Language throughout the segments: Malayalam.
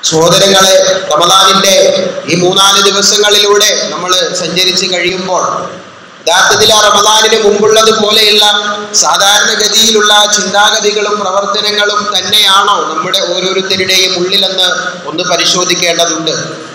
സഹോദരങ്ങളെ റമദാനിന്റെ ഈ മൂന്നാല് ദിവസങ്ങളിലൂടെ നമ്മൾ സഞ്ചരിച്ച് കഴിയുമ്പോൾ യഥാർത്ഥത്തിൽ ആ റമദാനിന് മുമ്പുള്ളത് പോലെയുള്ള സാധാരണഗതിയിലുള്ള ചിന്താഗതികളും പ്രവർത്തനങ്ങളും തന്നെയാണോ നമ്മുടെ ഓരോരുത്തരുടെയും ഉള്ളിലെന്ന് ഒന്ന് പരിശോധിക്കേണ്ടതുണ്ട്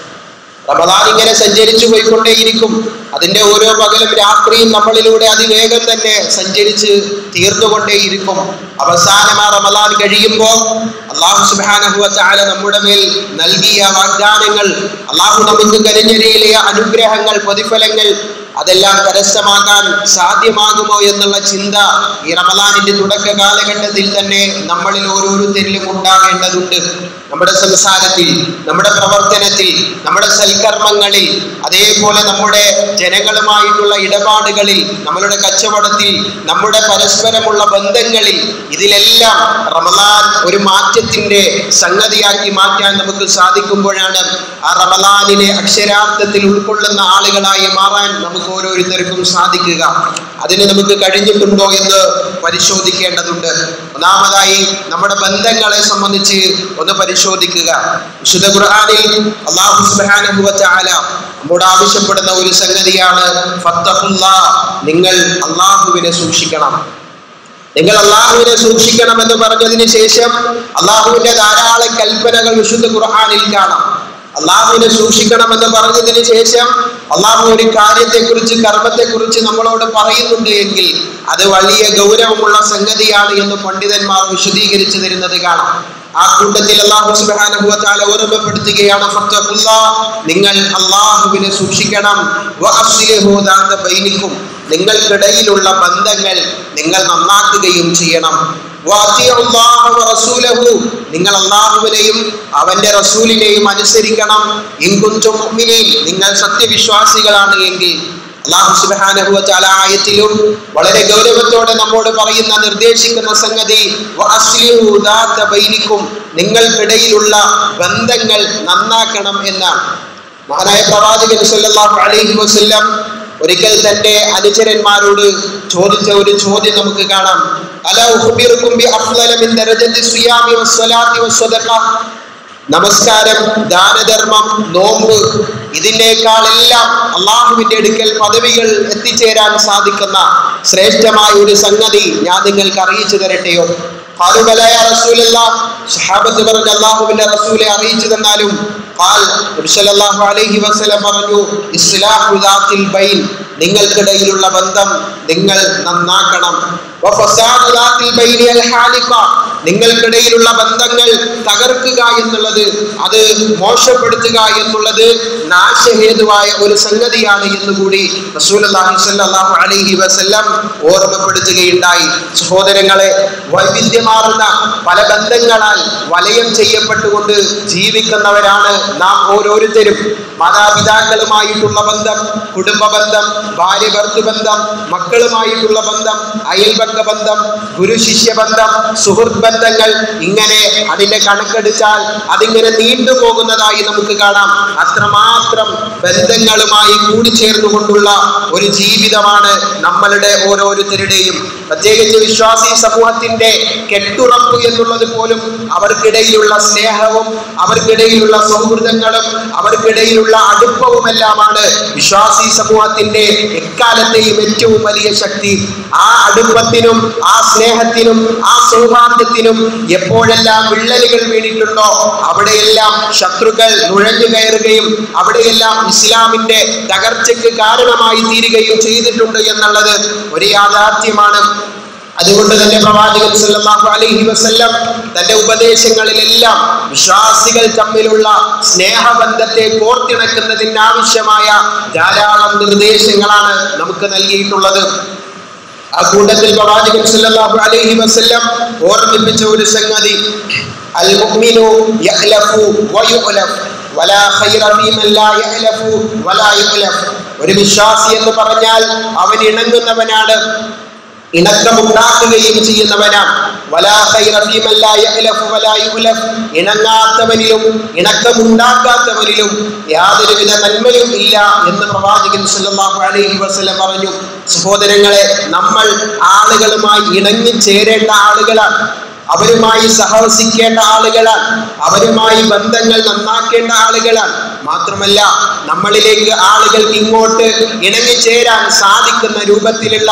റമദാൻ ഇങ്ങനെ സഞ്ചരിച്ചു പോയിക്കൊണ്ടേയിരിക്കും അതിന്റെ ഓരോ പകലും രാത്രിയും നമ്മളിലൂടെ അതിവേഗം തന്നെ സഞ്ചരിച്ച് തീർന്നുകൊണ്ടേയിരിക്കും അവസാനം ആ റമദാൻ കഴിയുമ്പോൾ അള്ളാഹു സുബാനഹുവ ചാല നമ്മുടെ മേൽ നൽകിയ വാഗ്ദാനങ്ങൾ അള്ളാഹു നമുക്ക് കരുഞ്ഞരിയിലെ അനുഗ്രഹങ്ങൾ പ്രതിഫലങ്ങൾ അതെല്ലാം കരസ്ഥമാക്കാൻ സാധ്യമാകുമോ എന്നുള്ള ചിന്ത ഈ റമദാനിന്റെ തുടക്ക കാലഘട്ടത്തിൽ തന്നെ നമ്മളിൽ ഓരോരുത്തരിലും ഉണ്ടാകേണ്ടതുണ്ട് നമ്മുടെ സംസാരത്തിൽ നമ്മുടെ പ്രവർത്തനത്തിൽ നമ്മുടെ സൽക്കർമ്മങ്ങളിൽ അതേപോലെ നമ്മുടെ ജനങ്ങളുമായിട്ടുള്ള ഇടപാടുകളിൽ നമ്മളുടെ കച്ചവടത്തിൽ നമ്മുടെ പരസ്പരമുള്ള ബന്ധങ്ങളിൽ ഇതിലെല്ലാം റമദാൻ ഒരു മാറ്റത്തിന്റെ സംഗതിയാക്കി മാറ്റാൻ നമുക്ക് സാധിക്കുമ്പോഴാണ് ആ റമദാനിനെ അക്ഷരാർത്ഥത്തിൽ ഉൾക്കൊള്ളുന്ന ആളുകളായി മാറാൻ നമുക്ക് ഓരോരുത്തർക്കും സാധിക്കുക അതിന് നമുക്ക് കഴിഞ്ഞിട്ടുണ്ടോ എന്ന് പരിശോധിക്കേണ്ടതുണ്ട് ഒന്നാമതായി നമ്മുടെ ബന്ധങ്ങളെ സംബന്ധിച്ച് ഒന്ന് പരിശോധിക്കുക വിശുദ്ധ ഖുർആനിൽ അള്ളാഹു സുബ്ഹാനഹു വ തആല നമ്മോട് ആവശ്യപ്പെടുന്ന ഒരു സംഗതിയാണ് ഫത്തഖുല്ലാ നിങ്ങൾ അള്ളാഹുവിനെ സൂക്ഷിക്കണം നിങ്ങൾ അള്ളാഹുവിനെ സൂക്ഷിക്കണം എന്ന് പറഞ്ഞതിന് ശേഷം അള്ളാഹുവിന്റെ ധാരാളം കൽപ്പനകൾ വിശുദ്ധ ഖുർആനിൽ കാണാം അള്ളാഹുവിനെ സൂക്ഷിക്കണമെന്ന് പറഞ്ഞതിന് ശേഷം അള്ളാഹു ഒരു കാര്യത്തെക്കുറിച്ച് കർമ്മത്തെക്കുറിച്ച് നമ്മളോട് പറയുന്നുണ്ട് എങ്കിൽ അത് വലിയ ഗൗരവമുള്ള സംഗതിയാണ് എന്ന് പണ്ഡിതന്മാർ വിശദീകരിച്ചു തരുന്നത് കാണാം ആ കൂട്ടത്തിൽ അള്ളാഹു സുബ്ഹാനഹു വ തആല ഓർമ്മപ്പെടുത്തുകയാണ് ഫത്തഖുല്ലാ നിങ്ങൾ അള്ളാഹുവിനെ സൂക്ഷിക്കണം വഅസ്ലിഹു ദാത ബൈനിക്കും നിങ്ങൾക്കിടയിലുള്ള ബന്ധങ്ങൾ നിങ്ങൾ നന്നാക്കുകയും ചെയ്യണം വഅതിഉല്ലാഹ വറസൂലഹു നിങ്ങൾ അള്ളാഹുവിനെയും അവന്റെ റസൂലിനെയും അനുസരിക്കണം ഇൻ കുൻതും മുഅ്മിനീൻ നിങ്ങൾ സത്യവിശ്വാസികളാണ് എങ്കിൽ അള്ളാഹു സുബ്ഹാനഹു വ തആല ആയത്തിലും വളരെ ഗൗരവത്തോടെ നമ്മോട് പറയുന്ന നിർദ്ദേശിക്കുന്ന സംഗതി വഅസ്ലിഹു ദാത ബൈനിക്കും നിങ്ങൾക്കിടയിലുള്ള ബന്ധങ്ങൾ നന്നാക്കണം എന്നാണ് മഹാനായ പ്രവാചകൻ സല്ലല്ലാഹു അലൈഹി വസല്ലം ഒരിക്കൽ തന്റെ അനുചരന്മാരോട് ചോദിച്ച ഒരു ചോദ്യം നമുക്ക് കാണാം അല ഉഖ്ബിറുക്കും ബി അഫ്ളല മിൻ ദറജത്തി സിയാമി വസ്സലാത്തി വസ്സദഖ നമസ്കാരം ദാനധർമ്മം നോമ്പ് ഇതിനേക്കാളെല്ലാം അള്ളാഹുവിന്റെ അടുക്കൽ പദവികൾ എത്തിച്ചേരാൻ സാധിക്കുന്ന ശ്രേഷ്ഠമായ ഒരു സംഗതി ഞാൻ നിങ്ങൾക്ക് അറിയിച്ചു തരട്ടെയോ ഖാലുബലയ റസൂലല്ല സഹാബത്ത് പറഞ്ഞ അള്ളാഹുവിന്റെ റസൂലെ അറിയിച്ചു തന്നാലും ഖാൽ നബി സല്ലല്ലാഹു അലൈഹി വസല്ലം പറഞ്ഞു ഇസ്ലാഹു ദാത്തിൽ ബൈൻ നിങ്ങൾക്കിടയിലുള്ള ബന്ധം നിങ്ങൾ നന്നാക്കണം വഫസാദു ദാത്തിൽ ബൈനി അൽ ഹാലിഖ നിങ്ങൾക്കിടയിലുള്ള ബന്ധങ്ങൾ തകർക്കുക എന്നുള്ളത് അത് മോശപ്പെടുത്തുക എന്നുള്ളത് നാശഹേതുവായ ഒരു സംഗതിയാണ് എന്നുകൂടി റസൂലുള്ളാഹി സ്വല്ലല്ലാഹു അലൈഹി വസല്ലം ഓർമ്മപ്പെടുത്തുകയുണ്ടായി സഹോദരങ്ങളെ വൈവിധ്യമാർന്ന പല ബന്ധങ്ങളാൽ വലയം ചെയ്യപ്പെട്ടുകൊണ്ട് ജീവിക്കുന്നവരാണ് നാം ഓരോരുത്തരും മാതാപിതാക്കളുമായിട്ടുള്ള ബന്ധം കുടുംബ ബന്ധം ഭാര്യ ഭർത്തൃബന്ധം മക്കളുമായിട്ടുള്ള ബന്ധം അയൽപക്ക ബന്ധം ഗുരു ശിഷ്യ ബന്ധം സുഹൃത്ത് ബന്ധങ്ങൾ ഇങ്ങനെ അതിന്റെ കണക്കെടുത്താൽ അതിങ്ങനെ നീണ്ടുപോകുന്നതായി നമുക്ക് കാണാം അത്രമാത്രം ബന്ധങ്ങളുമായി കൂടിച്ചേർന്നുകൊണ്ടുള്ള ഒരു ജീവിതമാണ് നമ്മളുടെ ഓരോരുത്തരുടെയും പ്രത്യേകിച്ച് വിശ്വാസി സമൂഹത്തിന്റെ കെട്ടുറപ്പ് എന്നുള്ളത് പോലും അവർക്കിടയിലുള്ള സ്നേഹവും അവർക്കിടയിലുള്ള സൗഹൃദങ്ങളും അവർക്കിടയിലുള്ള അടുപ്പവുമെല്ലാമാണ് വിശ്വാസി സമൂഹത്തിന്റെ എക്കാലത്തെയും ഏറ്റവും വലിയ ശക്തി ആ അടുപ്പത്തിനും ആ സ്നേഹത്തിനും ആ സൗഹാർദ്ദത്തിനും എപ്പോഴെല്ലാം വിള്ളലുകൾ വീണിട്ടുണ്ടോ അവിടെയെല്ലാം ശത്രുക്കൾ നുഴഞ്ഞു കയറുകയും അവിടെയെല്ലാം ഇസ്ലാമിന്റെ തകർച്ചയ്ക്ക് കാരണമായി തീരുകയും ചെയ്തിട്ടുണ്ട് എന്നുള്ളത് ഒരു യാഥാർത്ഥ്യമാണ് അതുകൊണ്ട് തന്നെ പ്രവാചകൻ സല്ലല്ലാഹു അലൈഹി വസല്ലം തന്റെ ഉപദേശങ്ങളിലെല്ലാം വിശ്വാസികൾ തമ്മിലുള്ള സ്നേഹബന്ധത്തെ കോർത്തിണക്കുന്നതിന് ആവശ്യമായ ധാരാളം നിർദ്ദേശങ്ങളാണ് നമുക്ക് നൽകിയിട്ടുള്ളത് ആ കൂട്ടത്തിൽ പ്രവാചകൻ സല്ലല്ലാഹു അലൈഹി വസല്ലം ഓർമ്മിപ്പിച്ച ഒരു സംഗതി അൽ മുഅ്മിനു യഖ്ലഫു വയുഖ്ലഫ് വലാ ഖൈറ ഫീമൻ ലാ യഖ്ലഫു വലാ യുഖ്ലഫ് ഒരു വിശ്വാസി എന്ന് പറഞ്ഞാൽ അവൻ ഇണങ്ങുന്നവനാണ് ഇണക്കമുണ്ടാക്കുകയും ചെയ്യുന്നവനാണ് വലാ ഖൈറ ഫീമൻ ലാ യഖ്ലഫു വലാ യുഖ്ലഫ് ഇണങ്ങാത്തവനിലും ഇണക്കമുണ്ടാക്കാത്തവനിലും യാതൊരുവിധ നന്മയും ഇല്ല എന്ന് പ്രവാചകൻ സല്ലല്ലാഹു അലൈഹി വസല്ലം പറഞ്ഞു സഹോദരങ്ങളെ നമ്മൾ ആളുകളുമായി ഇണങ്ങി ചേരേണ്ട ആളുകളാണ് അവരുമായി സഹവസിക്കേണ്ട ആളുകളാണ് അവരുമായി ബന്ധങ്ങൾ നന്നാക്കേണ്ട ആളുകളാണ് മാത്രമല്ല നമ്മളിലേക്ക് ആളുകൾക്ക് ഇങ്ങോട്ട് ഇണങ്ങിച്ചേരാൻ സാധിക്കുന്ന രൂപത്തിലുള്ള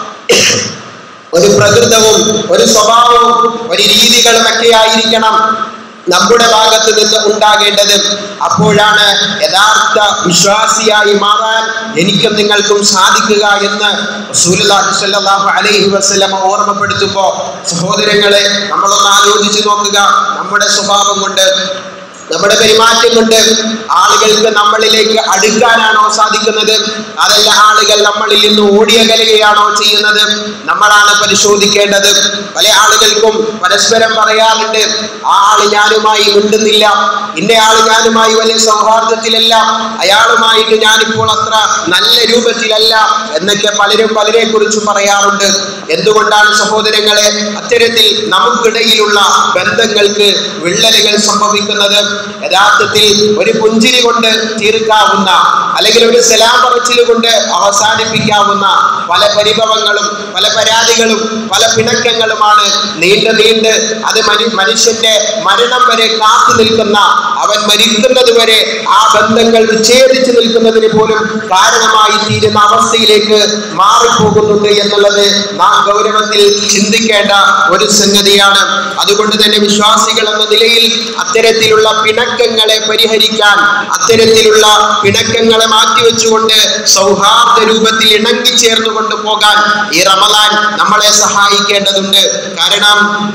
ഒരു പ്രകൃതവും ഒരു സ്വഭാവവും ഒരു രീതികളും ഒക്കെ ആയിരിക്കണം നമ്മുടെ ഭാഗത്ത് നിന്ന് ഉണ്ടാകേണ്ടത് അപ്പോഴാണ് യഥാർത്ഥ വിശ്വാസിയായി മാറാൻ എനിക്കും നിങ്ങൾക്കും സാധിക്കുക എന്ന് റസൂലുള്ളാഹി സ്വല്ലല്ലാഹു അലൈഹി വസല്ലം ഓർമ്മപ്പെടുത്തുമ്പോ സഹോദരങ്ങളെ നമ്മളൊന്ന് ആലോചിച്ച് നോക്കുക നമ്മുടെ സ്വഭാവം കൊണ്ട് നമ്മുടെ പെരുമാറ്റം കൊണ്ട് ആളുകൾക്ക് നമ്മളിലേക്ക് അടുക്കാനാണോ സാധിക്കുന്നത് അതല്ല ആളുകൾ നമ്മളിൽ നിന്ന് ഓടിയകലുകയാണോ ചെയ്യുന്നത് നമ്മളാണ് പരിശോധിക്കേണ്ടത് പല ആളുകൾക്കും പരസ്പരം പറയാറുണ്ട് ആ ആള് ഞാനുമായി മിണ്ടുന്നില്ല ഇന്ന ആള് ഞാനുമായി വലിയ സൗഹാർദ്ദത്തിലല്ല അയാളുമായിട്ട് ഞാനിപ്പോൾ അത്ര നല്ല രൂപത്തിലല്ല എന്നൊക്കെ പലരും പലരെ കുറിച്ച് പറയാറുണ്ട് എന്തുകൊണ്ടാണ് സഹോദരങ്ങളെ അത്തരത്തിൽ നമുക്കിടയിലുള്ള ബന്ധങ്ങൾക്ക് വിള്ളലുകൾ സംഭവിക്കുന്നത് യഥാർത്ഥത്തിൽ ഒരു പുഞ്ചിരി കൊണ്ട് തീർക്കാവുന്ന അല്ലെങ്കിൽ ഒരു സലാം പറച്ചിൽ കൊണ്ട് അവസാനിപ്പിക്കാവുന്ന പല പരിഭവങ്ങളും പല പരാതികളും പല പിണക്കങ്ങളുമാണ് നീണ്ട് നീണ്ട് അത് മനു- മനുഷ്യന്റെ മരണം വരെ കാത്തു നിൽക്കുന്ന അവൻ മരിക്കുന്നത് വരെ ആ ബന്ധങ്ങൾ വിച്ഛേദിച്ചു നിൽക്കുന്നതിന് പോലും കാരണമായി തീരുന്ന അവസ്ഥയിലേക്ക് മാറിപ്പോകുന്നുണ്ട് എന്നുള്ളത് നാം ഗൗരവത്തിൽ ചിന്തിക്കേണ്ട ഒരു സംഗതിയാണ് അതുകൊണ്ട് തന്നെ വിശ്വാസികൾ എന്ന നിലയിൽ അത്തരത്തിലുള്ള പിണക്കങ്ങളെ പരിഹരിക്കാൻ അത്തരത്തിലുള്ള പിണക്കങ്ങളെ മാറ്റിവെച്ചുകൊണ്ട് സൗഹാർദ്ദ രൂപത്തിൽ ഇണങ്ങിച്ചേർന്നു കൊണ്ടുപോകാൻ ഈ റമദാൻ നമ്മളെ സഹായിക്കേണ്ടതുണ്ട് കാരണം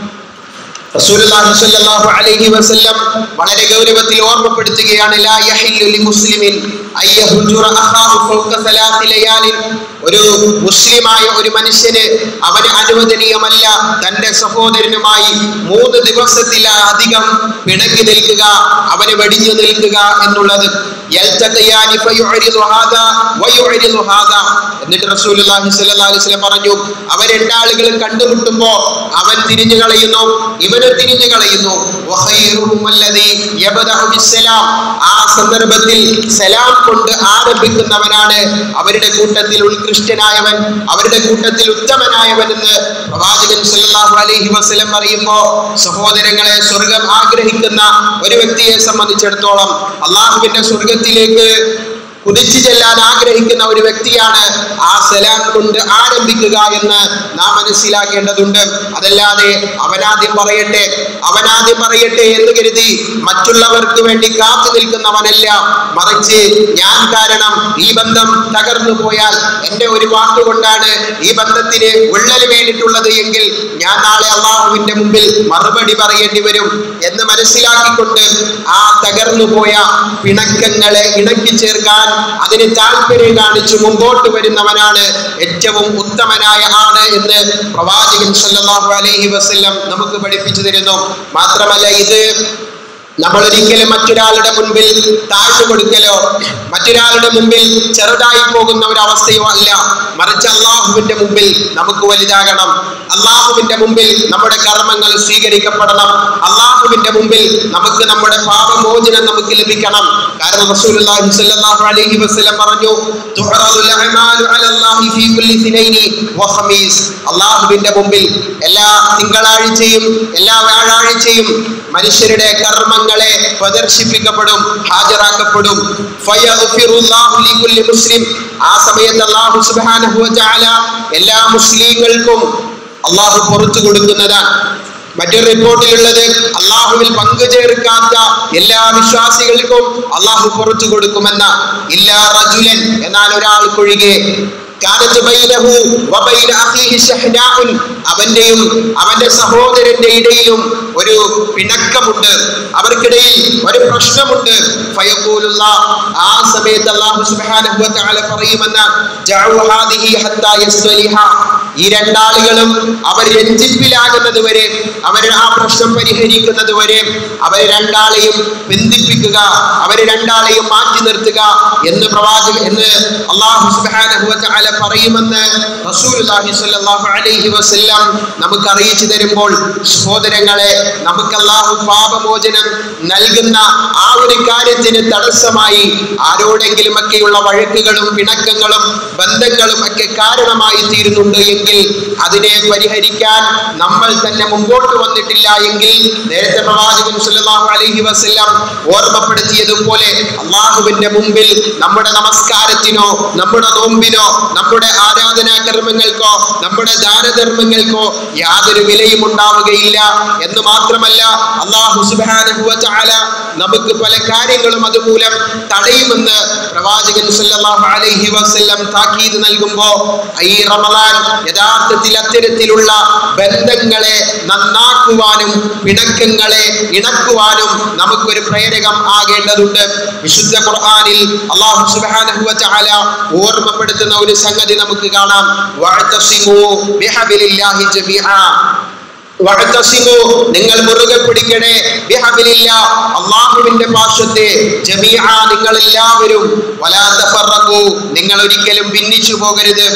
റസൂലുള്ളാഹി സ്വല്ലല്ലാഹു അലൈഹി വസല്ലം വളരെ ഗൗരവത്തിൽ ഓർമ്മപ്പെടുത്തുകയാണ് ലാ യഹില്ലു ലിമുസ്ലിമിൻ അയ്യഹുജുറ അഖാഹു ഫൗക സലാത്തി ലയാലിൻ ഒരു മുസ്ലിമായ ഒരു മനുഷ്യന് അവന് അനുവദനീയമല്ല തന്റെ സഹോദരനുമായി മൂന്ന് ദിവസത്തിലധികം പിണങ്ങി നിൽക്കുക അവന് വെടിഞ്ഞു നിൽക്കുക എന്നുള്ളത് യൽതഖിയാനി ഫയുഅരിദു ഹാദാ വയുഅരിദു ഹാദാ എന്നിട്ട് റസൂലുള്ളാഹി സ്വല്ലല്ലാഹു അലൈഹി വസല്ലം പറഞ്ഞു അവർ രണ്ടാളുകളും കണ്ടുമുട്ടുമ്പോ അവൻ തിരിഞ്ഞു കളയുന്നു ഇവന് തിരിഞ്ഞു കളയുന്നു വഖൈറുഹും അല്ലദീ യബ്ദഉ ബിസ്സലാം ആ സന്ദർഭത്തിൽ സലാം കൊണ്ട് ആരംഭിക്കുന്നവനാണ് അവരുടെ കൂട്ടത്തിൽ ഉത്കൃഷ്ടനായവൻ അവരുടെ കൂട്ടത്തിൽ ഉത്തമനായവൻ എന്ന് പ്രവാചകൻ സല്ലല്ലാഹു അലൈഹി വസല്ലം പറയുമ്പോ സഹോദരങ്ങളെ സ്വർഗം ആഗ്രഹിക്കുന്ന ഒരു വ്യക്തിയെ സംബന്ധിച്ചിടത്തോളം അള്ളാഹുവിന്റെ സ്വർഗത്തിലേക്ക് കുതിച്ചു ചെല്ലാൻ ആഗ്രഹിക്കുന്ന ഒരു വ്യക്തിയാണ് ആ സലാം കൊണ്ട് ആരംഭിക്കുക എന്ന് നാം മനസ്സിലാക്കേണ്ടതുണ്ട് അതല്ലാതെ അവനാദ്യം പറയട്ടെ അവനാദ്യം പറയട്ടെ എന്ന് കരുതി മറ്റുള്ളവർക്ക് വേണ്ടി കാത്തു നിൽക്കുന്നവനല്ല മറിച്ച് ഞാൻ കാരണം ഈ ബന്ധം തകർന്നു പോയാൽ എന്റെ ഒരു വാക്കുകൊണ്ടാണ് ഈ ബന്ധത്തിന് വിള്ളൽ വേണ്ടിയിട്ടുള്ളത് എങ്കിൽ ഞാൻ നാളെ അള്ളാഹുവിന്റെ മുമ്പിൽ മറുപടി പറയേണ്ടി വരും എന്ന് മനസ്സിലാക്കിക്കൊണ്ട് ആ തകർന്നു പോയ പിണക്കങ്ങളെ ഇണക്കി ചേർക്കാൻ അതിന് താല്പര്യം കാണിച്ചു മുമ്പോട്ട് വരുന്നവനാണ് ഏറ്റവും ഉത്തമനായ ആണ് എന്ന് പ്രവാചകൻ സല്ലല്ലാഹു അലൈഹി വസല്ലം നമുക്ക് പഠിപ്പിച്ചു തരുന്നു മാത്രമല്ല ഇത് നമ്മൾ ഒരിക്കലും മറ്റൊരാളുടെ മുൻപിൽ താഴ്ന്നു കൊടുക്കലോ മറ്റൊരാളുടെ മുമ്പിൽ ചെറുതായി പോകുന്ന ഒരു അവസ്ഥയോ അല്ല മറിച്ച് അള്ളാഹുവിന്റെ മുമ്പിൽ നമുക്ക് വലുതാകണം അള്ളാഹുവിന്റെ മുമ്പിൽ നമ്മുടെ കർമ്മങ്ങൾ സ്വീകരിക്കപ്പെടണം അള്ളാഹുവിന്റെ മുമ്പിൽ നമുക്ക് നമ്മുടെ പാപമോചനം നമുക്ക് ലഭിക്കണം കാരണം റസൂലുള്ളാഹി സ്വല്ലല്ലാഹു അലൈഹി വസല്ലം പറഞ്ഞു തുഹറദുൽ അഅമാലു അലല്ലാഹി ഫീ കുല്ലി സിനൈനി വ ഖമീസ് അള്ളാഹുവിന്റെ മുമ്പിൽ എല്ലാ തിങ്കളാഴ്ചയും എല്ലാ വ്യാഴാഴ്ചയും മനുഷ്യരുടെ കർമ്മങ്ങളെ പ്രദർശിപ്പിക്കപ്പെടും ഹാജരാക്കപ്പെടും ഫയഗ്ഫിറുല്ലാഹു ലികുല്ലി മുസ്ലിം ആ സമയത്ത് അല്ലാഹു സുബ്ഹാനഹു വ തആല എല്ലാ മുസ്ലിങ്ങൾക്കും അള്ളാഹു പുറത്തു കൊടുക്കുന്നതാണ് മറ്റൊരു റിപ്പോർട്ടിലുള്ളത് അള്ളാഹുവിൽ പങ്കുചേർക്കാത്ത എല്ലാ വിശ്വാസികൾക്കും അള്ളാഹു പുറത്തു കൊടുക്കുമെന്ന ഇല്ലാ റജുലൻ എന്നാൽ ഒരാൾക്കൊഴികെ കാനത്ത് ബൈനഹു വബൈന അഖീഹി ശഹ്നാഉൻ അവന്റെയും അവന്റെ സഹോദരന്റെ ഇടയിലും ഒരു പിണക്കമുണ്ട് അവർക്കിടയിൽ ഒരു പ്രശ്നമുണ്ട് ഫയഖൂലുള്ള ആ സമയത്ത് അല്ലാഹു സുബ്ഹാനഹു വ തആല പറയുമെന്ന് ജഅു ഹാദിഹി ഹത്താ യസ്തലിഹ ഈ രണ്ടാളുകളും അവർ രഞ്ജിപ്പിലാകുന്നത് വരെ അവർ ആ പ്രശ്നം പരിഹരിക്കുന്നത് വരെ അവരെ രണ്ടാളെയും ബന്ധിപ്പിക്കുക അവരെ രണ്ടാളെയും മാറ്റി നിർത്തുക എന്ന് പ്രവാചക എന്ന് അള്ളാഹു സുബ്ഹാനഹു വ തആല പറയുമെന്ന് റസൂലുള്ളാഹി സ്വല്ലല്ലാഹു അലൈഹി വസല്ലം നമുക്ക് അറിയിച്ചു തരുമ്പോൾ സഹോദരങ്ങളെ നമുക്ക് അള്ളാഹു പാപമോചനം നൽകുന്ന ആ ഒരു കാര്യത്തിന് തടസ്സമായി ആരോടെങ്കിലും ഒക്കെയുള്ള വഴക്കുകളും പിണക്കങ്ങളും ബന്ധങ്ങളും ഒക്കെ കാരണമായി തീരുന്നുണ്ട് എങ്കിൽ എങ്കിൽ അതിനെ പരിഹരിക്കാൻ നമ്മൾ തന്നെ മുമ്പോട്ട് വന്നിട്ടില്ല എങ്കിൽ നേരത്തെ പ്രവാചകൻ സല്ലല്ലാഹു അലൈഹി വസല്ലം ഓർമ്മപ്പെടുത്തിയതുപോലെ അള്ളാഹുവിന്റെ മുമ്പിൽ നമ്മുടെ നമസ്കാരത്തിനോ നമ്മുടെ നോമ്പിനോ നമ്മുടെ ആരാധനാ കർമ്മങ്ങൾക്കോ നമ്മുടെ ദാനധർമ്മങ്ങൾക്കോ യാതൊരു വിലയും ഉണ്ടാവുകയില്ല എന്ന് മാത്രമല്ല അള്ളാഹു സുബ്ഹാനഹു വ തആല നമുക്ക് പല കാര്യങ്ങളും അതുമൂലം തടയുമെന്ന് പ്രവാചകൻ സല്ലല്ലാഹു അലൈഹി വസല്ലം താക്കീത് നൽകുമ്പോ ഈ റമദാൻ യഥാർത്ഥത്തിൽ അത്തരത്തിലുള്ള ബന്ധങ്ങളെ നന്നാക്കുവാനും പിണക്കങ്ങളെ ഇണക്കുവാനും നമുക്കൊരു പ്രേരകം ആകേണ്ടതുണ്ട് വിശുദ്ധ ഖുർആനിൽ അല്ലാഹു സുബ്ഹാനഹു വ തആല ഓർമ്മപ്പെടുത്തുന്ന ഒരു സംഗതി നമുക്ക് കാണാം വഅതസിമു ബിഹബിലില്ലാഹി ജമീഅ വഅതസിമു നിങ്ങൾ മുറുകെ പിടിക്കണേ ബിഹബിലില്ല അള്ളാഹുവിന്റെ പാർശ്വത്തെ ജമീഅ നിങ്ങൾ എല്ലാവരും വലാ തഫറഖു നിങ്ങൾ ഒരിക്കലും ഭിന്നിച്ചു പോകരുത്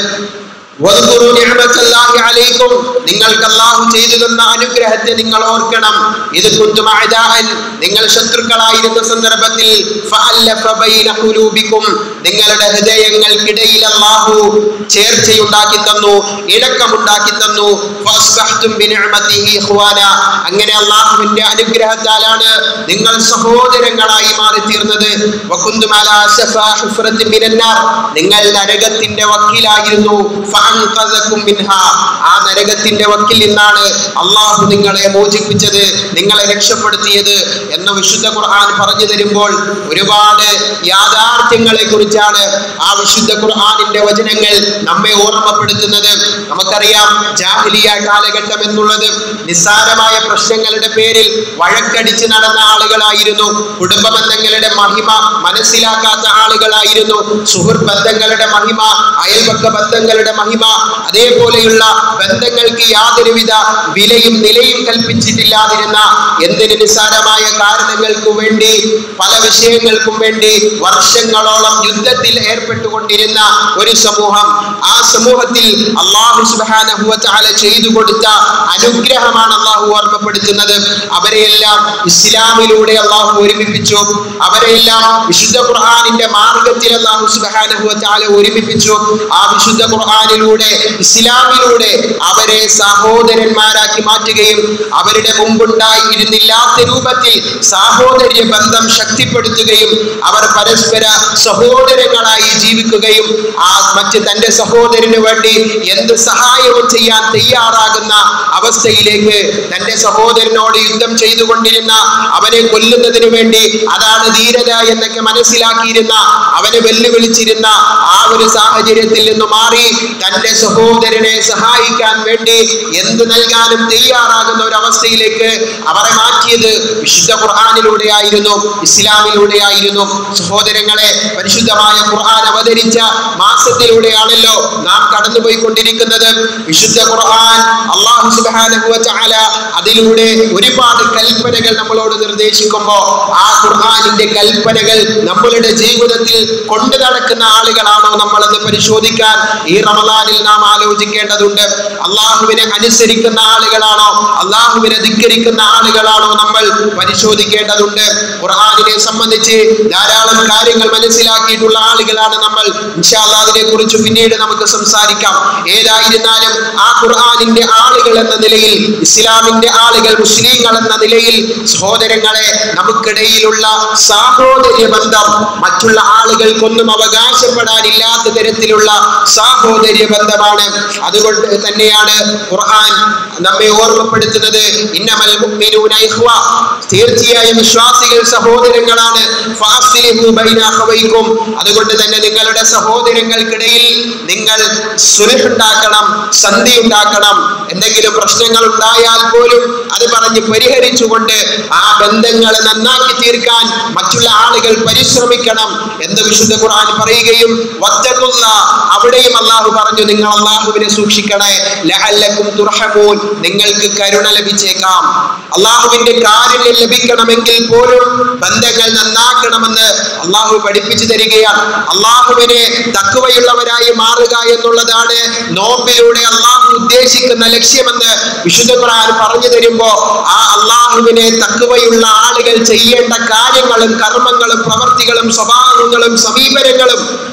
വദ്കുറു നിഅമത്തല്ലാഹി അലൈക്കും നിങ്ങൾക്ക് അല്ലാഹു ചെയ്തു തന്ന അനുഗ്രഹത്തെ നിങ്ങൾ ഓർക്കണം ഇത് കുന്തും അഅദാഅൻ നിങ്ങൾ ശത്രുക്കളായിരുന്ന സന്ദർഭത്തിൽ ഫഅല്ലഫ ബൈന ഖുലൂബിക്കും നിങ്ങളുടെ ഹൃദയങ്ങൾക്കിടയിൽ അല്ലാഹു ചേർച്ചയുണ്ടാക്കി തന്നു ഇണക്കമുണ്ടാക്കി തന്നു ഫഅസ്ബഹ്തും ബിനിഅമതിഹി ഇഖ്വാന അങ്ങനെ അല്ലാഹുവിന്റെ അനുഗ്രഹത്താലാണ് നിങ്ങൾ സഹോദരങ്ങളായി മാറി തീർന്നത് വകുന്തും അലാ സഫാ ഹുഫ്റത്തിൻ മിനന്നാർ നിങ്ങൾ നരകത്തിന്റെ വക്കീലായിരുന്നു ഫഅൻഖദകും മിൻഹാ ആ നരകത്തിന്റെ വക്കിൽ നിന്നാണ് അള്ളാഹു നിങ്ങളെ മോചിപ്പിച്ചത് നിങ്ങളെ രക്ഷപ്പെടുത്തിയത് എന്ന് വിശുദ്ധ ഖുർആൻ പറഞ്ഞു തരുമ്പോൾ ഒരുപാട് യാഥാർത്ഥ്യങ്ങളെ കുറിച്ചാണ് ആ വിശുദ്ധ ഖുർആനിന്റെ വചനങ്ങൾ നമ്മെ ഓർമ്മപ്പെടുത്തുന്നത് നമുക്കറിയാം ജാഹിലിയ കാലഘട്ടം എന്നുള്ളത് നിസ്സാരമായ പ്രശ്നങ്ങളുടെ പേരിൽ വഴക്കടിച്ച് നടന്ന ആളുകളായിരുന്നു കുടുംബ ബന്ധങ്ങളുടെ മഹിമ മനസ്സിലാക്കാത്ത ആളുകളായിരുന്നു സുഹൃത്ത് ബന്ധങ്ങളുടെ മഹിമ അയൽപക്ക ബന്ധങ്ങളുടെ മഹിമ അതേപോലെയുള്ള ബന്ധങ്ങൾക്ക് യാതൊരുവിധ വിലയും നിലയും കൽപ്പിച്ചിട്ടില്ലാതിരുന്ന എന്തിന് നിസ്സാരമായ കാരണങ്ങൾക്കു വേണ്ടി പല വിഷയങ്ങൾക്കും വേണ്ടി വർഷങ്ങളോളം യുദ്ധത്തിൽ ഏർപ്പെട്ടുകൊണ്ടിരുന്ന ഒരു സമൂഹം ആ സമൂഹത്തിൽ അള്ളാഹു സുബ്ഹാനഹു വ തആല ചെയ്തു കൊടുത്ത അനുഗ്രഹമാണ് അള്ളാഹു ഓർമ്മപ്പെടുത്തുന്നത് അവരെയെല്ലാം ഇസ്ലാമിലൂടെ അള്ളാഹു ഒരുമിപ്പിച്ചു അവരെല്ലാം വിശുദ്ധ ഖുർആനിന്റെ മാർഗത്തിൽ അള്ളാഹു സുബ്ഹാനഹു വ തആല ഒരുമിപ്പിച്ചു ആ വിശുദ്ധ ഖുർആനിലൂടെ ഇസ്ലാമിലൂടെ അവരെ സഹോദരന്മാരാക്കി മാറ്റുകയും അവരുടെ മുമ്പുണ്ടായിരുന്നില്ലാത്ത രൂപത്തിൽ സാഹോദര്യ ബന്ധം ശക്തിപ്പെടുത്തുകയും അവർ പരസ്പര സഹോദരങ്ങളായി ജീവിക്കുകയും ആ മറ്റ് തന്റെ സഹോദരന് വേണ്ടി എന്ത് സഹായവും ചെയ്യാൻ തയ്യാറാകുന്ന അവസ്ഥയിലേക്ക് തന്റെ സഹോദരനോട് യുദ്ധം ചെയ്തുകൊണ്ടിരുന്ന അവനെ കൊല്ലുന്നതിന് വേണ്ടി അതാണ് ധീരത എന്നൊക്കെ മനസ്സിലാക്കിയിരുന്ന അവനെ വെല്ലുവിളിച്ചിരുന്ന ആ ഒരു സാഹചര്യത്തിൽ നിന്ന് മാറി തന്റെ സഹോദരനെ സഹായിക്കാൻ വേണ്ടി എന്ത് നൽകാനും തയ്യാറാകുന്ന ഒരു അവസ്ഥയിലേക്ക് അവരെ മാറ്റിയത് വിശുദ്ധ ഖുർആാനിലൂടെയായിരുന്നു ഇസ്ലാമിലൂടെയായിരുന്നു സഹോദരങ്ങളെ പരിശുദ്ധമായ ഖുർആൻ അവതരിച്ച മാസത്തിലൂടെയാണല്ലോ നാം കടന്നുപോയിക്കൊണ്ടിരിക്കുന്നത് വിശുദ്ധ ഖുർആൻ അള്ളാഹു സുബ്ഹാനഹു വ തആല അതിലൂടെ ഒരുപാട് കൽപ്പനകൾ നമ്മളോട് നിർദ്ദേശിക്കുമ്പോൾ ആ ഖുർആനിന്റെ കൽപ്പനകൾ നമ്മളുടെ ജീവിതത്തിൽ കൊണ്ടു നടക്കുന്ന ആളുകളാണോ നമ്മളെന്ന് പരിശോധിക്കാൻ ഈ റമദാനിൽ നാം ആലോചിക്കേണ്ടതുണ്ട് അള്ളാഹുവിനെ അനുസരിക്കുന്ന ആളുകളാണോ അള്ളാഹുവിനെ ധിക്കരിക്കുന്ന ആളുകളാണോ നമ്മൾ പരിശോധിക്കേണ്ടതുണ്ട് ഖുർആനിനെ സംബന്ധിച്ച് ധാരാളം കാര്യങ്ങൾ മനസ്സിലാക്കിയിട്ടുള്ള ആളുകളാണ് നമ്മൾ ഇൻഷാല്ലാ അതിനെ കുറിച്ച് പിന്നീട് നമുക്ക് സംസാരിക്കാം ഏതായിരുന്നാലും ആ ഖുർആനിന്റെ ആളുകൾ എന്ന നിലയിൽ ഇസ്ലാമിന്റെ ആളുകൾ മുസ്ലിങ്ങൾ എന്ന നിലയിൽ സഹോദരങ്ങളെ നമുക്കിടയിലുള്ള സാഹോദര്യ ബന്ധം മറ്റുള്ള ആളുകൾക്കൊന്നും അവകാശപ്പെടാനില്ലാത്ത തരത്തിലുള്ള സാഹോദര്യ ബന്ധമാണ് അതുകൊണ്ട് തന്നെയാണ് ഖുർആൻ നമ്മെ ഓർമ്മപ്പെടുത്തുന്നത് ഇന്നമൽ മുഅ്മിനൂന ഇഖ്വ തീർച്ചയായും വിശ്വാസികൾ സഹോദരങ്ങളാണ് ഫാസ്ലിഹു ബൈന അഖവൈക്കും അതുകൊണ്ട് തന്നെ നിങ്ങളുടെ സഹോദരങ്ങൾക്കിടയിൽ നിങ്ങൾ സുലഹ് ഉണ്ടാക്കണം സന്ധി ഉണ്ടാക്കണം എന്തെങ്കിലും പ്രശ്നങ്ങൾ ഉണ്ടായാൽ പോലും അത് പറഞ്ഞ് പരിഹരിച്ചുകൊണ്ട് ആ ബന്ധങ്ങളെ നന്നാക്കി തീർക്കാൻ മറ്റുള്ള ആളുകൾ പരിശ്രമിക്കണം എന്ന് വിശുദ്ധ ഖുർആൻ പറയുകയും വത്തഖുല്ല അവിടെയും അള്ളാഹു പറഞ്ഞു നിങ്ങൾ അള്ളാഹുവിനെ സൂക്ഷിക്കണേ ലഅല്ലക്കും തുർഹമൂൻ നിങ്ങൾക്ക് കരുണ ലഭിച്ചേക്കാം അള്ളാഹുവിന്റെ കാരുണ്യം ലഭിക്കണമെങ്കിൽ പോലും ബന്ധങ്ങൾ നന്നാക്കണമെന്ന് അള്ളാഹു പഠിപ്പിച്ചു തരികയാണ് അള്ളാഹുവിനെ തക്കുവയുള്ളവരായി മാറുക എന്നുള്ളതാണ് നോമ്പിലൂടെ അള്ളാഹു ഉദ്ദേശിക്കുന്ന ലക്ഷ്യമെന്ന് വിശുദ്ധ ഖുർആൻ പറഞ്ഞു തരുമ്പോ ആ അള്ളാഹുവിനെ തക്കുവയുള്ള ആളുകൾ ചെയ്യേണ്ട കാര്യങ്ങളും കർമ്മങ്ങളും പ്രവർത്തികളും സ്വഭാവങ്ങളും സമീപനങ്ങളും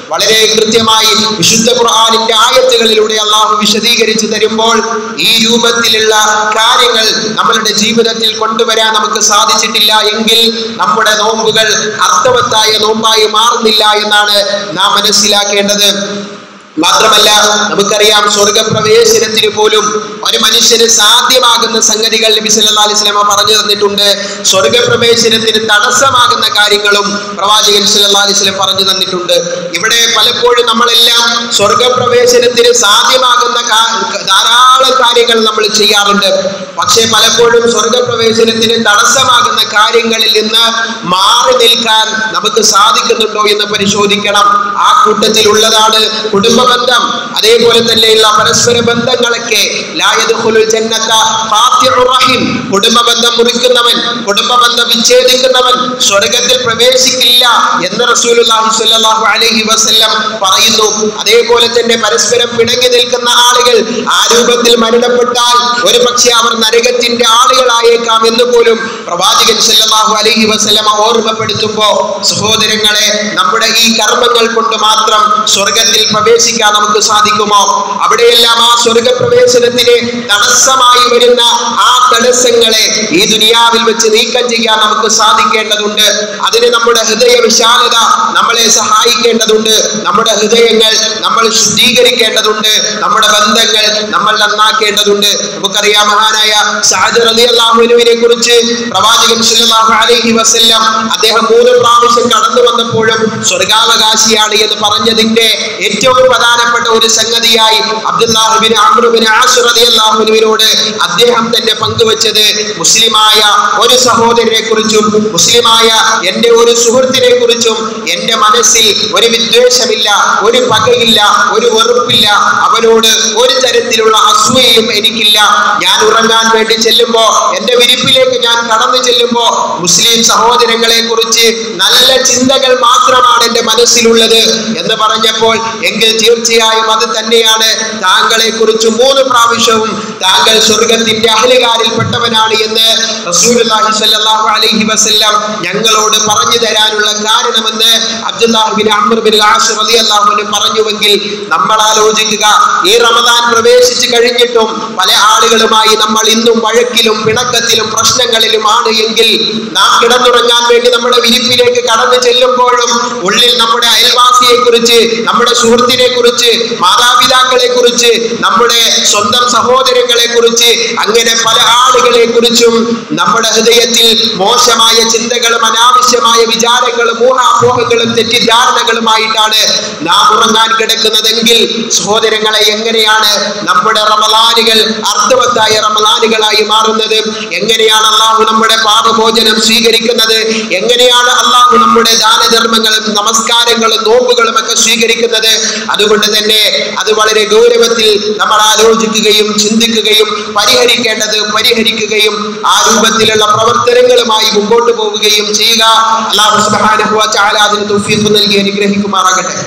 വളരെ കൃത്യമായി വിശുദ്ധ ഖുർആനിന്റെ ആയത്തുകളിലൂടെ അള്ളാഹു വിശദീകരിച്ചു തരുമ്പോൾ ഈ രൂപത്തിലുള്ള കാര്യങ്ങൾ നമ്മളുടെ ജീവിതത്തിൽ കൊണ്ടുവരാൻ നമുക്ക് സാധിച്ചിട്ടില്ല എങ്കിൽ നമ്മുടെ നോമ്പുകൾ അർത്ഥവത്തായ നോമ്പായി മാറുന്നില്ല എന്നാണ് നാം മനസ്സിലാക്കേണ്ടത് മാത്രമല്ല നമുക്കറിയാം സ്വർഗപ്രവേശനത്തിന് പോലും ഒരു മനുഷ്യന് സാധ്യമാകുന്ന സംഗതികൾ നബി സല്ലല്ലാഹു അലൈഹി വസല്ലമ പറഞ്ഞു തന്നിട്ടുണ്ട് സ്വർഗപ്രവേശനത്തിന് തടസ്സമാകുന്ന കാര്യങ്ങളും പ്രവാചകൻ സല്ലല്ലാഹു അലൈഹി വസല്ലം പറഞ്ഞു തന്നിട്ടുണ്ട് ഇവിടെ പലപ്പോഴും നമ്മളെല്ലാം സ്വർഗപ്രവേശനത്തിന് സാധ്യമാകുന്ന കാ- ധാരാളം കാര്യങ്ങൾ നമ്മൾ ചെയ്യാറുണ്ട് പക്ഷേ പലപ്പോഴും സ്വർഗപ്രവേശനത്തിന് തടസ്സമാകുന്ന കാര്യങ്ങളിൽ നിന്ന് മാറി നിൽക്കാൻ നമുക്ക് സാധിക്കുന്നുണ്ടോ എന്ന് പരിശോധിക്കണം ആ കൂട്ടത്തിൽ ഉള്ളതാണ് കുടുംബബന്ധം അതേപോലെ തന്നെയുള്ള പരസ്പര ബന്ധങ്ങളൊക്കെ ലാ യദ്ഖുലുൽ ജന്നത ഖാത്തിഉർ റഹിം കുടുംബബന്ധം മുറിക്കുന്നവൻ കുടുംബബന്ധം വിച്ഛേദിക്കുന്നവൻ സ്വർഗത്തിൽ പ്രവേശിക്കില്ല എന്ന് റസൂലുള്ളാഹി സ്വല്ലല്ലാഹു അലൈഹി വസല്ലം പറയുന്നു അതേപോലെ തന്നെ പരസ്പരം പിണങ്ങി നിൽക്കുന്ന ആളുകൾ ആ രൂപത്തിൽ മരണപ്പെട്ടാൽ ഒരു പക്ഷേ അവർ നരകത്തിന്റെ ആളുകളായേക്കാം എന്ന് പോലും പ്രവാചകൻ സല്ലല്ലാഹു അലൈഹി വസല്ലമ ഓർമ്മപ്പെടുത്തുമ്പോ സഹോദരങ്ങളെ നമ്മുടെ ഈ കർമ്മങ്ങൾ കൊണ്ട് മാത്രം സ്വർഗത്തിൽ പ്രവേശിക്കാൻ നമുക്ക് സാധിക്കുമോ അവിടെയെല്ലാം ആ സ്വർഗ പ്രവേശനത്തിന് തടസ്സമായി വരുന്ന ആ തടസ്സങ്ങളെ ഈ ദുനിയാവിൽ വെച്ച് നീക്കം ചെയ്യാൻ നമുക്ക് സാധിക്കേണ്ടതുണ്ട് അതിന് നമ്മുടെ ഹൃദയ വിശാലത നമ്മളെ സഹായിക്കേണ്ടതുണ്ട് നമ്മുടെ ഹൃദയങ്ങൾ നമ്മൾ ശുദ്ധീകരിക്കേണ്ടതുണ്ട് നമ്മുടെ ബന്ധങ്ങൾ നമ്മൾ നന്നാക്കേണ്ടതുണ്ട് നമുക്കറിയാം മഹാനായ സഅദ് റളിയല്ലാഹുവിനെ കുറിച്ച് പ്രവാചകൻ സല്ലല്ലാഹു അലൈഹി വസല്ലം അദ്ദേഹം മൂന്ന് പ്രാവശ്യം കടന്നു വന്നപ്പോഴും സ്വർഗാവകാശിയാണ് എന്ന് പറഞ്ഞതിന്റെ ഏറ്റവും പ്രധാനപ്പെട്ട ഒരു സംഗതിയായി അബ്ദുല്ലാഹിബിൻ അമ്രുബിൻ ആസ് റളിയല്ലാഹുവിനോട് അദ്ദേഹം തന്നെ പങ്കുവച്ചത് മുസ്ലിമായ ഒരു സഹോദരനെ കുറിച്ചും മുസ്ലിമായ എൻ്റെ ഒരു സുഹൃത്തിനെ കുറിച്ചും എൻ്റെ മനസ്സിൽ ഒരു വിദ്വേഷമില്ല ഒരു പകയില്ല ഒരു വെറുപ്പില്ല അവനോട് ഒരു തരത്തിലുള്ള അസൂയയും എനിക്കില്ല ഞാൻ ഉറങ്ങാൻ വേണ്ടി ചെല്ലുമ്പോ എൻ്റെ വിരിപ്പിലേക്ക് ഞാൻ കടന്നു ചെല്ലുമ്പോ മുസ്ലിം സഹോദരങ്ങളെ കുറിച്ച് നല്ല ചിന്തകൾ മാത്രമാണ് എൻ്റെ മനസ്സിലുള്ളത് എന്ന് പറഞ്ഞപ്പോൾ എങ്കിൽ തീർച്ചയായും അത് തന്നെയാണ് താങ്കളെ കുറിച്ച് മൂന്ന് പ്രാവശ്യവും താങ്കൾ സ്വർഗത്തിന്റെ അഹലുകാരിൽപ്പെട്ടവനാണ് എന്ന് റസൂലുള്ളാഹി സ്വല്ലല്ലാഹു അലൈഹി വസല്ലം ഞങ്ങളോട് പറഞ്ഞു തരാനുള്ള കാരണമെന്ന് അബ്ദുല്ലാഹിബിൻ അംർ ബിൻ ആസ് റളിയല്ലാഹു അൻഹു പറഞ്ഞുവെങ്കിൽ നമ്മൾ ആലോചിക്കുക ഈ റമദാൻ പ്രവേശിച്ചു കഴിഞ്ഞിട്ടും പല ആളുകളുമായി നമ്മൾ ഇന്നും വഴക്കിലും പിണക്കത്തിലും പ്രശ്നങ്ങളിലുമാണ് എങ്കിൽ നാം കിടന്നുറങ്ങാൻ വേണ്ടി നമ്മുടെ വിരിപ്പിലേക്ക് കടന്നു ചെല്ലുമ്പോഴും ഉള്ളിൽ നമ്മുടെ അയൽവാസിയെ കുറിച്ച് നമ്മുടെ സുഹൃത്തിനെ കുറിച്ച് മാതാപിതാക്കളെ കുറിച്ച് നമ്മുടെ സ്വന്തം സഹോദരങ്ങളെ കുറിച്ച് അങ്ങനെ പല ആളുകളെ കുറിച്ചും നമ്മുടെ ഹൃദയത്തിൽ മോശമായ ചിന്തകളും അനാവശ്യമായ വിചാരങ്ങളും ഊഹാപോഹങ്ങളും തെറ്റിദ്ധാരണകളുമായിട്ടാണ് നാം ഉറങ്ങാൻ കിടക്കുന്നതെങ്കിൽ സഹോദരങ്ങളെ എങ്ങനെയാണ് നമ്മുടെ റമലാനുകൾ അർത്ഥവത്തായ റമലാനുകളായി മാറുന്നത് എങ്ങനെയാണ് അള്ളാഹു നമ്മുടെ പാപമോചനം സ്വീകരിക്കുന്നത് എങ്ങനെയാണ് അള്ളാഹു നമ്മുടെ ദാനധർമ്മങ്ങളും നമസ്കാരങ്ങളും നോമ്പുകളും ഒക്കെ സ്വീകരിക്കുന്നത് അതുകൊണ്ട് തന്നെ അത് വളരെ ഗൗരവത്തിൽ നമ്മൾ ആലോചിക്കുകയും ചിന്തിക്കുകയും പരിഹരിക്കേണ്ടത് പരിഹരിക്കുകയും ആ രൂപത്തിലുള്ള പ്രവർത്തനങ്ങളുമായി മുമ്പോട്ട് പോവുകയും ചെയ്യുക അള്ളാഹു സുബ്ഹാനഹു വ തആല അതിന് തൗഫീഖ് നൽകി അനുഗ്രഹിക്കുമാറാകട്ടെ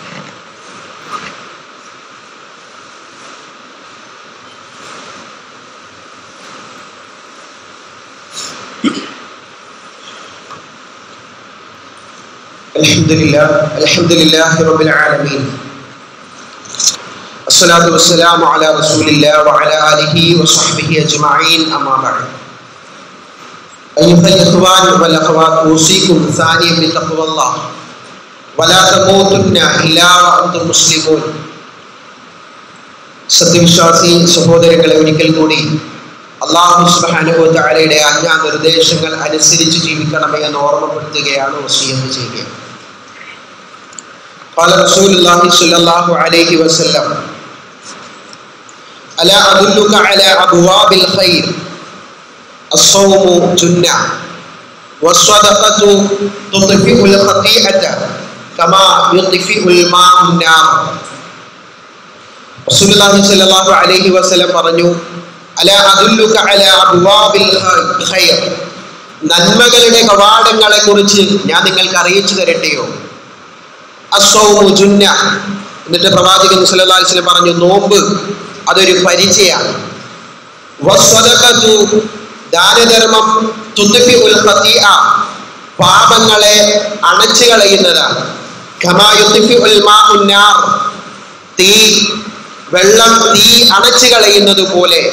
الحمد لله الحمد لله رب العالمين الصلاة والسلام على رسول الله وعلى آله وصحبه أجمعين أما بعد أيها الإخوان والأخوات أوصيكم ثانيا بتقوى الله ولا تموتن إلا وأنتم مسلمون സത്യവിശ്വാസി സഹോദരങ്ങളെ ഒരിക്കൽ കൂടി അള്ളാഹു സുബ്ഹാനഹു തആലയുടെ ആജ്ഞാ നിർദ്ദേശങ്ങൾ അനുസരിച്ച് ജീവിക്കണമേ എന്ന് ഓർമ്മപ്പെടുത്തുകയാണ് വസീയത്ത് ചെയ്യുക قال رسول الله صلى الله عليه وسلم ألا أدلك على أبواب الخير الصوم جنة والصدقة تطفئ الخطيئة كما يطفئ الماء النار റസൂലുള്ളാഹി സ്വല്ലല്ലാഹു അലൈഹി വസല്ലം പറഞ്ഞു അല അദുല്ലുക അല അബ്വാബിൽ ഖൈർ നന്മകളുടെ കവാടങ്ങളെ കുറിച്ച് ഞാൻ നിങ്ങൾക്ക് അറിയിച്ചു തരട്ടെയോ അസ്സൗമു ജുന്ന എന്നിട്ട് പ്രവാചകൻ സല്ലല്ലാഹു അലൈഹി വസല്ലം പറഞ്ഞു നോമ്പ് അതൊരു പരിചയാണ് വസ്സദഖതു ദാനധർമ്മം തുദ്ഫിഉൽ ഖതീഅ പാപങ്ങളെ അണച്ചു കളയുന്നതാണ് കമാ യുത്ഫിഉൽ മാഉ നാർ. തീ വെള്ളം തീ അണച്ചു കളയുന്നത് പോലെ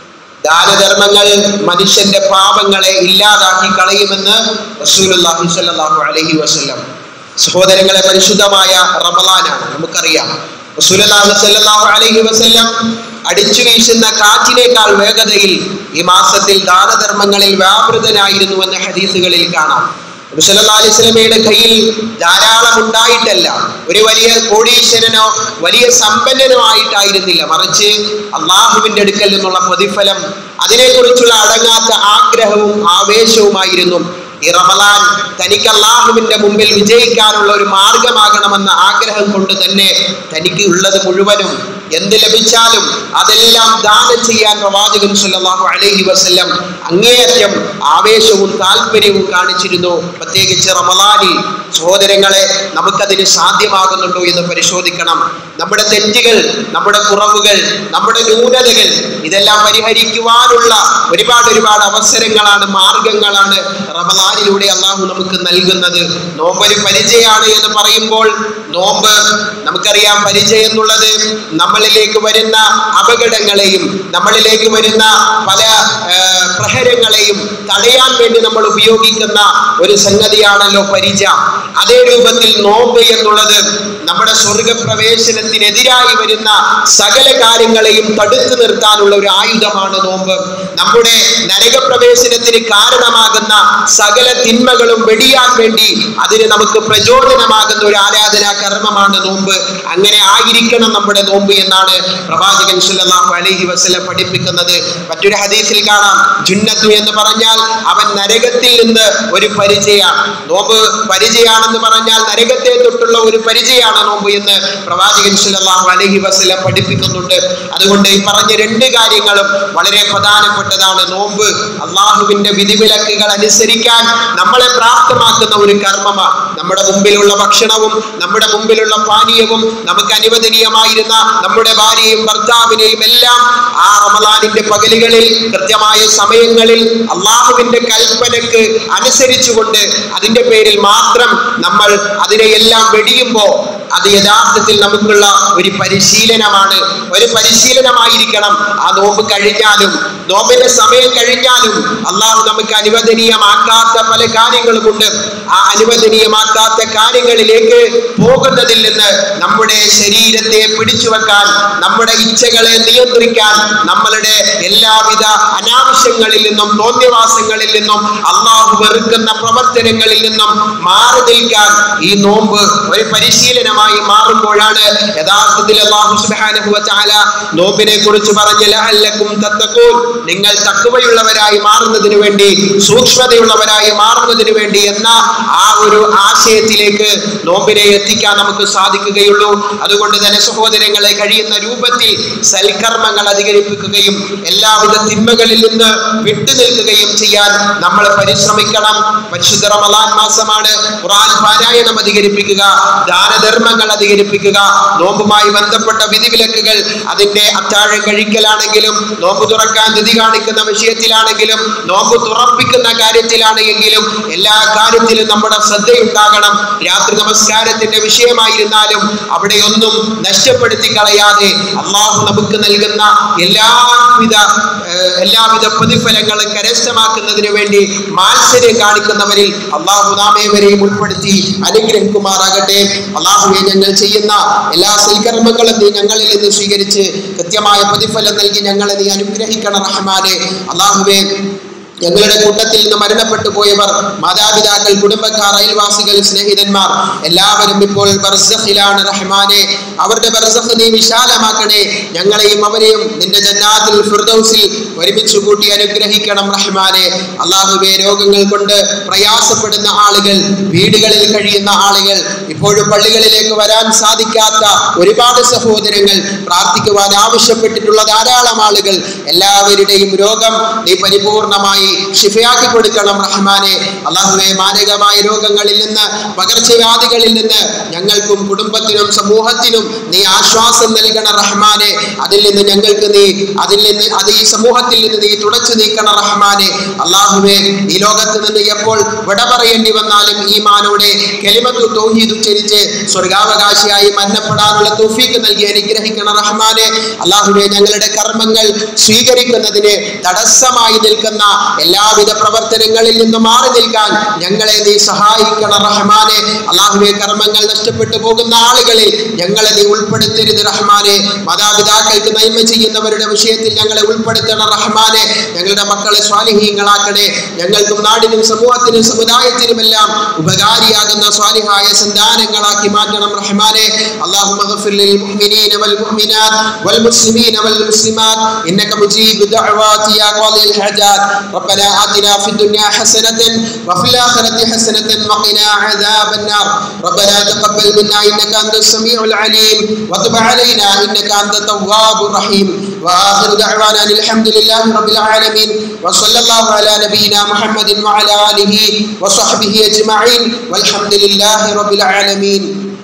ദാനധർമ്മങ്ങൾ മനുഷ്യന്റെ പാപങ്ങളെ ഇല്ലാതാക്കി കളയുമെന്ന് റസൂലുള്ളാഹി സ്വല്ലല്ലാഹു അലൈഹി വസല്ലം സഹോദരങ്ങളെ പരിശുദ്ധമായ റമളാനാണ് നമുക്കറിയാം റസൂലുള്ളാഹി സ്വല്ലല്ലാഹു അലൈഹി വസല്ലം അടിച്ചു വീശുന്ന കാറ്റിനേക്കാൾ വേഗതയിൽ ഈ മാസത്തിൽ ദാനധർമ്മങ്ങളിൽ വ്യാപൃതനായിരുന്നു എന്ന് ഹദീസുകളിൽ കാണാം നബി സല്ലല്ലാഹു അലൈഹി വസല്ലമയുടെ കയ്യിൽ ധാരാളം ഉണ്ടായിട്ടല്ല ഒരു വലിയ കോടീശ്വരനോ വലിയ സമ്പന്നനോ ആയിട്ടായിരുന്നില്ല മറിച്ച് അള്ളാഹുവിന്റെ അടുക്കൽ നിന്നുള്ള പ്രതിഫലം അതിനെക്കുറിച്ചുള്ള അടങ്ങാത്ത ആഗ്രഹവും ആവേശവുമായിരുന്നു ഈ റമലാൻ തനിക്ക് അള്ളാഹുവിന്റെ മുമ്പിൽ വിജയിക്കാനുള്ള ഒരു മാർഗമാകണമെന്ന ആഗ്രഹം കൊണ്ട് തന്നെ തനിക്ക് ഉള്ളത് മുഴുവനും എന്ത് ലഭിച്ചാലും അതെല്ലാം ദാനം ചെയ്യാൻ പ്രവാചകൻ സല്ലല്ലാഹു അലൈഹി വസല്ലം അങ്ങേയറ്റം ആവേശവും താല്പര്യവും കാണിച്ചിരുന്നു പ്രത്യേകിച്ച് റമലാനിൽ സഹോദരങ്ങളെ നമുക്കതിന് സാധ്യമാകുന്നുണ്ടോ എന്ന് പരിശോധിക്കണം നമ്മുടെ തെറ്റുകൾ നമ്മുടെ കുറവുകൾ നമ്മുടെ ന്യൂനതകൾ ഇതെല്ലാം പരിഹരിക്കുവാനുള്ള ഒരുപാട് ഒരുപാട് അവസരങ്ങളാണ് മാർഗങ്ങളാണ് റമലാനിലൂടെ അള്ളാഹു നമുക്ക് നൽകുന്നത് നോമ്പ് ഒരു പരിചയമാണ് എന്ന് പറയുമ്പോൾ നോമ്പ് നമുക്കറിയാം പരിചയം എന്നുള്ളത് നമ്മളിലേക്ക് വരുന്ന അപകടങ്ങളെയും നമ്മളിലേക്ക് വരുന്ന പല ആ, പ്രഹരങ്ങളെയും തടയാൻ വേണ്ടി നമ്മൾ ഉപയോഗിക്കുന്ന ഒരു സംഗതിയാണല്ലോ പരിച അതേ രൂപത്തിൽ നോമ്പ് എന്നുള്ളത് നമ്മുടെ സ്വർഗപ്രവേശനത്തിനെതിരായി വരുന്ന സകല കാര്യങ്ങളെയും തടുത്തു നിർത്താനുള്ള ഒരു ആയുധമാണ് നോമ്പ് നമ്മുടെ നരകപ്രവേശനത്തിന് കാരണമാകുന്ന സകല തിന്മകളും വെടിയാൻ വേണ്ടി അതിന് നമുക്ക് പ്രചോദനമാകുന്ന ഒരു ആരാധനാ കർമ്മമാണ് നോമ്പ് അങ്ങനെ ആയിരിക്കണം നമ്മുടെ നോമ്പ് എന്നാണ് പ്രവാചകൻ സല്ലല്ലാഹു അലൈഹി വസല്ലം പഠിപ്പിക്കുന്നത് മറ്റൊരു ഹദീസിൽ കാണാം ജുന്നത്തു എന്ന് പറഞ്ഞാൽ അവൻ നരകത്തിൽ നിന്ന് ഒരു പരിചയമാണ് നോമ്പ് പരിചയാണെന്ന് പറഞ്ഞാൽ നരകത്തെ തൊട്ടുള്ള ഒരു പരിചയമാണ് നോമ്പ് എന്ന് പ്രവാചകൻ സല്ലല്ലാഹു അലൈഹി വസല്ലം പഠിപ്പിക്കുന്നുണ്ട് അതുകൊണ്ട് ഈ പറഞ്ഞ രണ്ട് കാര്യങ്ങളും വളരെ പ്രധാനപ്പെട്ടതാണ് നോമ്പ് അള്ളാഹുവിന്റെ വിധിവിലക്കുകൾ അനുസരിക്കാൻ നമ്മളെ പ്രാപ്തമാക്കുന്ന ഒരു കർമ്മമാണ് നമ്മുടെ മുമ്പിലുള്ള ഭക്ഷണവും നമ്മുടെ മുമ്പിലുള്ള പാനീയവും നമുക്ക് അനുവദനീയമായിരുന്ന നമ്മുടെ ഭാര്യയും ഭർത്താവിനെയും എല്ലാം ആ റമദാനിന്റെ പകലുകളിൽ കൃത്യമായ സമയങ്ങളിൽ അള്ളാഹുവിന്റെ കൽപ്പനക്ക് അനുസരിച്ചുകൊണ്ട് അതിന്റെ പേരിൽ മാത്രം നമ്മൾ അതിനെയെല്ലാം വെടിയുമ്പോൾ അത് യഥാർത്ഥത്തിൽ നമുക്കുള്ള ഒരു പരിശീലനമാണ് ഒരു പരിശീലനമായിരിക്കണം ആ നോമ്പ് കഴിഞ്ഞാലും നോമ്പിന്റെ സമയം കഴിഞ്ഞാലും അള്ളാഹു നമുക്ക് അനുവദനീയമാക്കാത്ത പല കാര്യങ്ങളുമുണ്ട് ആ അനുവദനീയമാക്കാത്ത കാര്യങ്ങളിലേക്ക് പോകുന്നതിൽ നിന്ന് നമ്മുടെ ശരീരത്തെ പിടിച്ചു വെക്കാൻ നമ്മുടെ ഇച്ഛകളെ നിയന്ത്രിക്കാൻ നമ്മളുടെ എല്ലാവിധ അനാവശ്യങ്ങളിൽ നിന്നും തോന്നിവാസങ്ങളിൽ നിന്നും അള്ളാഹു വെറുക്കുന്ന പ്രവർത്തനങ്ങളിൽ നിന്നും മാറി നിൽക്കാൻ ഈ നോമ്പ് ഒരു പരിശീലനമായി മാറുമ്പോഴാണ് യഥാർത്ഥത്തിൽ അള്ളാഹു സുബ്ഹാനഹു വ തആല നോമ്പിനെ കുറിച്ച് പറഞ്ഞ ലഅല്ലക്കും തത്തഖൂൻ നിങ്ങൾ തഖ്വയുള്ളവരായി മാറുന്നതിന് വേണ്ടി സൂക്ഷ്മതയുള്ളവരായി മാറുന്നതിന് വേണ്ടി എന്ന ആ ഒരു ആശയത്തിലേക്ക് നോമ്പിനെ എത്തിക്കാൻ നമുക്ക് സാധിക്കുകയുള്ളൂ അതുകൊണ്ട് തന്നെ സഹോദരങ്ങളെ കഴിയുന്ന രൂപത്തിൽ സൽക്കർമ്മങ്ങൾ അധികരിപ്പിക്കുകയും എല്ലാവിധ തിന്മകളിൽ നിന്ന് വിട്ടുനിൽക്കുകയും ചെയ്യാൻ നമ്മൾ പരിശ്രമിക്കണം പരിശുദ്ധ റമദാൻ മാസമാണ് ഖുർആൻ പാരായണം അധികരിപ്പിക്കുക ദാനധർമ്മങ്ങൾ അധികരിപ്പിക്കുക നോമ്പുമായി ബന്ധപ്പെട്ട വിധിവിലക്കുകൾ അതിന്റെ അത്താഴം കഴിക്കലാണെങ്കിലും നോമ്പ് തുറക്കാൻ നിധി കാണിക്കുന്ന വിഷയത്തിലാണെങ്കിലും നോമ്പ് തുറപ്പിക്കുന്ന കാര്യത്തിലാണ് എങ്കിലും എല്ലാ കാര്യത്തിലും നമ്മുടെ ശ്രദ്ധയുണ്ടാകണം രാത്രി നമസ്കാരത്തിന്റെ വിഷയമായിരുന്നാലും അവിടെയൊന്നും നഷ്ടപ്പെടുത്തി കളയാതെ അള്ളാഹു നമുക്ക് നൽകുന്ന എല്ലാവിധ ഏഹ്, എല്ലാവിധ പ്രതിഫലങ്ങളും കരസ്ഥമാക്കുന്നതിന് വേണ്ടി മാത്സര്യം കാണിക്കുന്നവരിൽ അള്ളാഹു നാമേവരെയും ഉൾപ്പെടുത്തി അനുഗ്രഹിക്കുമാറാകട്ടെ അള്ളാഹുവെ ഞങ്ങൾ ചെയ്യുന്ന എല്ലാ സൽക്കർമ്മങ്ങളും നീ ഞങ്ങളിൽ നിന്ന് സ്വീകരിച്ച് കൃത്യമായ പ്രതിഫലം നൽകി ഞങ്ങളെ നീ അനുഗ്രഹിക്കണം റഹ്മാനെ അള്ളാഹുവെ ഞങ്ങളുടെ കൂട്ടത്തിൽ നിന്ന് മരണപ്പെട്ടു പോയവർ മാതാപിതാക്കൾ കുടുംബക്കാർ അയൽവാസികൾ സ്നേഹിതന്മാർ എല്ലാവരും ഇപ്പോൾ ബർസഖിലാണ് റഹ്മാനെ അവരുടെ ബർസഖ് നീ വിശാലമാക്കണേ ഞങ്ങളെയും അവരെയും നിന്റെ ജന്നാത്തിൽ ഫിർദൗസിൽ ഒരുമിച്ച് കൂട്ടി അനുഗ്രഹിക്കണം റഹ്മാനെ അള്ളാഹുബെ രോഗങ്ങൾ കൊണ്ട് പ്രയാസപ്പെടുന്ന ആളുകൾ വീടുകളിൽ കഴിയുന്ന ആളുകൾ ഇപ്പോഴും പള്ളികളിലേക്ക് വരാൻ സാധിക്കാത്ത ഒരുപാട് സഹോദരങ്ങൾ പ്രാർത്ഥിക്കുവാൻ ആവശ്യപ്പെട്ടിട്ടുള്ള ധാരാളം ആളുകൾ എല്ലാവരുടെയും രോഗം നീ പരിപൂർണമായി പൂർണ്ണമായി ഷിഫയാക്കി കൊടുക്കണം റഹ്മാനെ അള്ളാഹുവെ മാരകമായ രോഗങ്ങളിൽ നിന്ന് പകർച്ചവ്യാധികളിൽ നിന്ന് ഞങ്ങൾക്കും കുടുംബത്തിനും സമൂഹത്തിനും നീ ആശ്വാസം നൽകണ റഹ്മാനെ അതിൽ നിന്ന് ഞങ്ങൾക്ക് നീ അതിൽ നിന്ന് അത് ഈ സമൂഹത്തിൽ നിന്ന് നീ തുടച്ചു നീക്കണ റഹ്മാനെ അള്ളാഹുവെ ഈ ലോകത്ത് നിന്ന് എപ്പോൾ വിട പറയേണ്ടി വന്നാലും ഈമാനോടെ കെലിമത്തു തൗഹീദ് ഉച്ചരിച്ച് സ്വർഗാവകാശിയായി മരണപ്പെടാനുള്ള തൗഫീക്ക് നൽകി അനുഗ്രഹിക്കണ റഹ്മാനെ അള്ളാഹുവെ ഞങ്ങളുടെ കർമ്മങ്ങൾ സ്വീകരിക്കുന്നതിന് തടസ്സമായി നിൽക്കുന്ന എല്ലാവിധ പ്രവർത്തനങ്ങളിൽ നിന്ന് മാറി നിൽക്കാൻ ഞങ്ങളെ നീ സഹായിക്കണ റഹ്മാനെ അള്ളാഹുവെ കർമ്മങ്ങൾ നഷ്ടപ്പെട്ടു പോകുന്ന ആളുകളിൽ ഞങ്ങളെ നീ ഉൾപ്പെടുത്തരുത് റഹ്മാനെ മാതാപിതാക്കൾക്ക് നന്മ ചെയ്യുന്നവരുടെ വിഷയത്തിൽ ഞങ്ങളെ ഉൾപ്പെടുത്തണം റഹ്മാനെ ഞങ്ങളുടെ മക്കളെ സ്വാലിഹീങ്ങളാക്കണേ ഞങ്ങൾക്കും നാടിനും സമൂഹത്തിനും സമുദായത്തിനുമെല്ലാം ഉപകാരിയാകുന്ന സ്വാലിഹായ സന്താനങ്ങളാക്കി മാറ്റണം റഹ്മാനെ അള്ളാഹു للمؤمنين والمؤمنات والمسلمين والمسلمات انك مجيب الدعوات يا قاضي الحاجات ربنا اتنا في الدنيا حسنه وفي الاخره حسنه وقنا عذاب النار ربنا تقبل منا انك انت السميع العليم وتب علينا انك انت التواب الرحيم واخر دعوانا أن الحمد لله رب العالمين وصلى الله على نبينا محمد وعلى اله وصحبه اجمعين والحمد لله رب العالمين